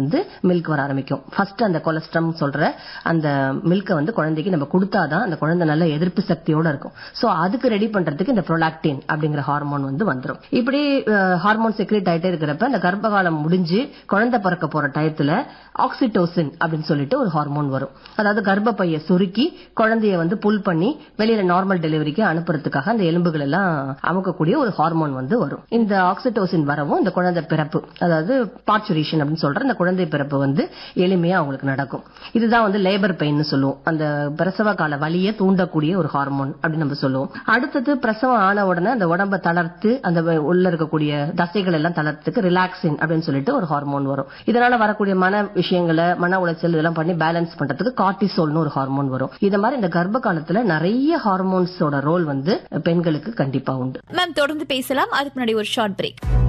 வந்து மில்க் வர ஆரம்பிக்கும் ஃபர்ஸ்ட் அந்த கொலஸ்ட்ரம் சொல்ற அந்த மில்கை வந்து குழந்தைக்கு நம்ம கொடுத்தாதான் அந்த குழந்தை நல்ல எதிர்ப்பு சக்தியோட இருக்கும் சோ அதுக்கு ரெடி பண்றதுக்கு இந்த ப்ரொலாக்டின் அப்படிங்கிற ஹார்மோன் வந்து வந்துரும் இப்படி ஹார்மோன் செக்ரேட் ஆயிட்டே இருக்கிறப்ப இந்த கர்ப்பகாலம் முடிஞ்சு குழந்தை பிறக்க போற டயத்துல ஆக்சிடோசின் அப்படின்னு சொல்லிட்டு ஒரு ஹார்மோன் வரும் அதாவது கர்ப்பப்பைய சுருக்கி குழந்தைய வந்து புல் பண்ணி வெளியில நார்மல் டெலிவரிக்கு அனுப்புறதுக்காக அந்த எலும்புகள் எல்லாம் அமுக்கக்கூடிய ஒரு ஹார்மோன் வந்து வரும் இந்த ஆக்சிடோசின் வரவும் இந்த குழந்தை பிறப்பு அதாவது பார்ச்சுரேஷன் அப்படின்னு சொல்ற இந்த குழந்தை பிறப்பு வந்து எளிமையா அவங்களுக்கு நடக்கும் இதுதான் வந்து லேபர் பெயின் சொல்லுவோம் அந்த பிரசவ கால வலியை தூண்டக்கூடிய ஒரு ஹார்மோன் அப்படின்னு நம்ம சொல்லுவோம் அடுத்தது பிரசவம் ஆன உடனே அந்த உடம்ப தளர்த்து அந்த உள்ள இருக்கக்கூடிய தசைகள் எல்லாம் தளர்த்துக்கு ரிலாக்ஸின் அப்படின்னு சொல்லிட்டு ஒரு ஹார்மோன் வரும் இதனால வரக்கூடிய மன விஷயங்களை மன உளைச்சல் இதெல்லாம் பண்ணி பேலன்ஸ் பண்றதுக்கு கார்டிசோல்னு ஒரு ஹார்மோன் வரும் இது மாதிரி இந்த கர்ப்ப காலத்துல நிறைய ஹார்மோன்ஸோட ரோல் வந்து பெண்களுக்கு கண்டிப்பா உண்டு மேம் தொடர்ந்து பேசலாம் அதுக்கு முன்னாடி ஒரு ஷார்ட் பிரேக்